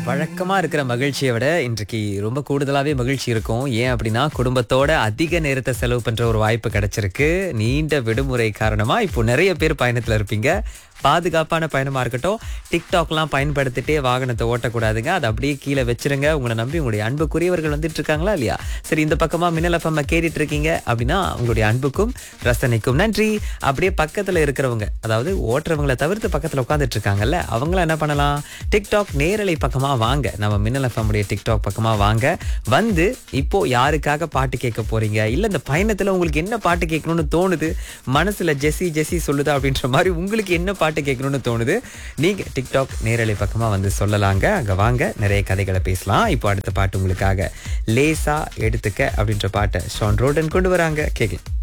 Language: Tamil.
வழக்கமா இருக்கிற மகிழ்ச்சியை விட இன்றைக்கு ரொம்ப கூடுதலாவே மகிழ்ச்சி இருக்கும் ஏன் அப்படின்னா குடும்பத்தோட அதிக நேரத்தை செலவு பண்ற ஒரு வாய்ப்பு கிடைச்சிருக்கு நீண்ட விடுமுறை காரணமா இப்போ நிறைய பேர் பயணத்துல இருப்பீங்க பாதுகாப்பான பயணமா இருக்கட்டும் டிக்டாக்லாம் பயன்படுத்திட்டே வாகனத்தை ஓட்டக்கூடாதுங்க அதை அப்படியே கீழே வச்சிருங்க உங்களை நம்பி உங்களுடைய அன்புக்குரியவர்கள் வந்துட்டு இருக்காங்களா இல்லையா சரி இந்த பக்கமா மின்னல் எஃப்எம் கேட்டுட்டு இருக்கீங்க அப்படின்னா உங்களுடைய அன்புக்கும் ரசனைக்கும் நன்றி அப்படியே பக்கத்துல இருக்கிறவங்க அதாவது ஓட்டுறவங்களை தவிர்த்து பக்கத்துல உட்காந்துட்டு இருக்காங்கல்ல அவங்கள என்ன பண்ணலாம் டிக்டாக் நேரலை பக்கமா வாங்க நம்ம மின்னல் எஃப்எம் உடைய டிக்டாக் பக்கமா வாங்க வந்து இப்போ யாருக்காக பாட்டு கேட்க போறீங்க இல்ல இந்த பயணத்துல உங்களுக்கு என்ன பாட்டு கேட்கணும்னு தோணுது மனசுல ஜெஸி ஜெஸி சொல்லுதா அப்படின்ற மாதிரி உங்களுக்கு என்ன பாட்டு கேட்கணும்னு தோணுது நீங்க டிக்டாக் நேரலை பக்கமா வந்து சொல்லலாங்க அங்க வாங்க நிறைய கதைகளை பேசலாம் இப்போ அடுத்த பாட்டு உங்களுக்காக லேசா எடுத்துக்க அப்படின்ற பாட்டை ஷான் ரோடன் கொண்டு வராங்க கேட்கலாம்